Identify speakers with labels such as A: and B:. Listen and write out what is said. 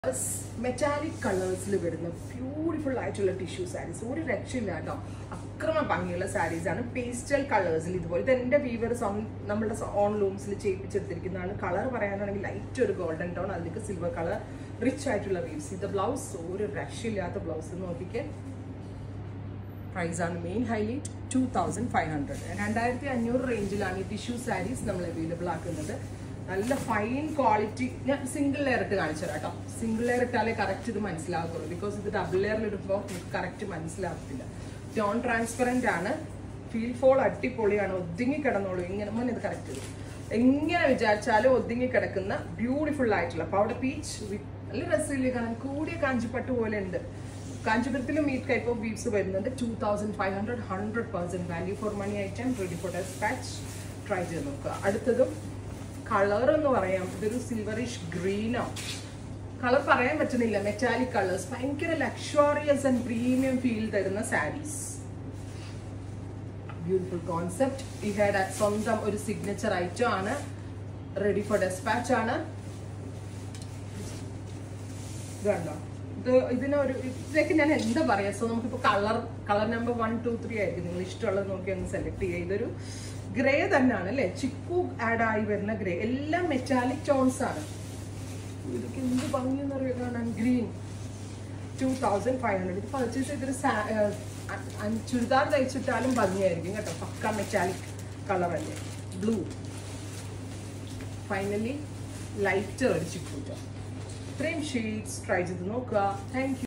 A: metallic കളേഴ്സിൽ വരുന്ന beautiful ആയിട്ടുള്ള tissue saris ഒരു രക്ഷയില്ല കേട്ടോ അക്രമ ഭംഗിയുള്ള സാരീസ് ആണ് പേസ്റ്റൽ കളേഴ്സിൽ ഇതുപോലെ ഇത് എൻ്റെ വീവർ നമ്മുടെ ഓൺ ലൂംസിൽ ചെയ്യിപ്പിച്ചെടുത്തിരിക്കുന്നതാണ് കളർ പറയാനാണെങ്കിൽ ലൈറ്റ് ഒരു ഗോൾഡൻ ടോൺ അതിലേക്ക് സിൽവർ കളർ റിച്ച് ആയിട്ടുള്ള വീവ്സ് ഇത് ബ്ലൗസ് ഒരു രക്ഷയില്ലാത്ത ബ്ലൗസ് നോക്കിക്കേ പ്രൈസ് ആണ് main highlight two thousand five hundred രണ്ടായിരത്തി അഞ്ഞൂറ് റേഞ്ചിലാണ് ഈ ടിഷ്യൂ സാരീസ് നമ്മൾ അവൈലബിൾ ആക്കുന്നത് നല്ല ഫൈൻ ക്വാളിറ്റി ഞാൻ സിംഗിൾ ലെയർ ഇട്ട് കാണിച്ചു തരാം കേട്ടോ സിംഗിൾ ലെയർ ഇട്ടാലേ കറക്റ്റ് ഇത് മനസ്സിലാകത്തുള്ളൂ ബിക്കോസ് ഇത് ഡബിൾ ലെയറിൽ ഇടുമ്പോൾ കറക്റ്റ് മനസ്സിലാകത്തില്ല നോൺ ട്രാൻസ്പെറൻ്റ് ആണ് ഫീൽ ഫോൾ അടിപൊളിയാണ് ഒതുങ്ങി കിടന്നോളൂ ഇങ്ങനെ മോൻ ഇത് കറക്റ്റ് ചെയ്തു എങ്ങനെ വിചാരിച്ചാലും ഒതുങ്ങി കിടക്കുന്ന ബ്യൂട്ടിഫുൾ ആയിട്ടുള്ള പൗഡർ പീച്ച് നല്ല രസമില്ലേ കാണാൻ കൂടിയ കാഞ്ചിപ്പട്ട് പോലെ ഉണ്ട് കാഞ്ചീപുരത്തിലും ഈ ടൈപ്പ് ഓഫ് വീവ്സ് വരുന്നുണ്ട് two thousand five hundred hundred percent value for money item ready for dispatch try ചെയ്ത് നോക്കുക അടുത്തതും കളർ എന്ന് പറയാം ഇതൊരു സിൽവറിഷ് ഗ്രീനോ കളർ പറയാൻ പറ്റുന്നില്ല മെറ്റാലിക് കളേഴ്സ് ഭയങ്കര ലക്ഷറിയസ് ആൻഡ് പ്രീമിയം ഫീൽ തരുന്ന സാരീസ് ബ്യൂട്ടിഫുൾ കോൺസെപ്റ്റ് ഈ ഹേഡ് സ്വന്തം ഒരു സിഗ്നേച്ചർ ഐറ്റം ആണ് റെഡി ഫോർ ഡെസ്പാച്ച് ആണ് ഇത് കണ്ടോ ഇത് ഇതിനൊരു ഇതിലേക്ക് ഞാൻ എന്താ പറയാ സോ നമുക്കിപ്പോൾ colour colour number one two three ആയിരിക്കും നിങ്ങൾ ഇഷ്ടമുള്ളത് നോക്കി ഒന്ന് സെലക്ട് ചെയ്യുക ഇതൊരു ഗ്രേ തന്നെയാണ് അല്ലേ ചിക്കു ആഡ് ആയി വരുന്ന ഗ്രേ എല്ലാം മെറ്റാലിക് ടോൺസ് ആണ് ഇതൊക്കെ എന്ത് ഭംഗിയെന്ന് പറയുക കാണാൻ green two thousand five hundred ഇത് പർച്ചേസ് ചെയ്തൊരു സാ- ഏർ അ- അ- ചുരിദാർ തയ്ച്ചിട്ടാലും ഭംഗിയായിരിക്കും കേട്ടോ പക്ക മെറ്റാലിക് കളർ അല്ലേ ബ്ലൂ ഫൈനലി ലൈറ്റർ ഒരു ചിക്കൂട്ടോ ഇത്രയും ഷെയ്ഡ്സ് ട്രൈ ചെയ്ത് നോക്കുക താങ്ക്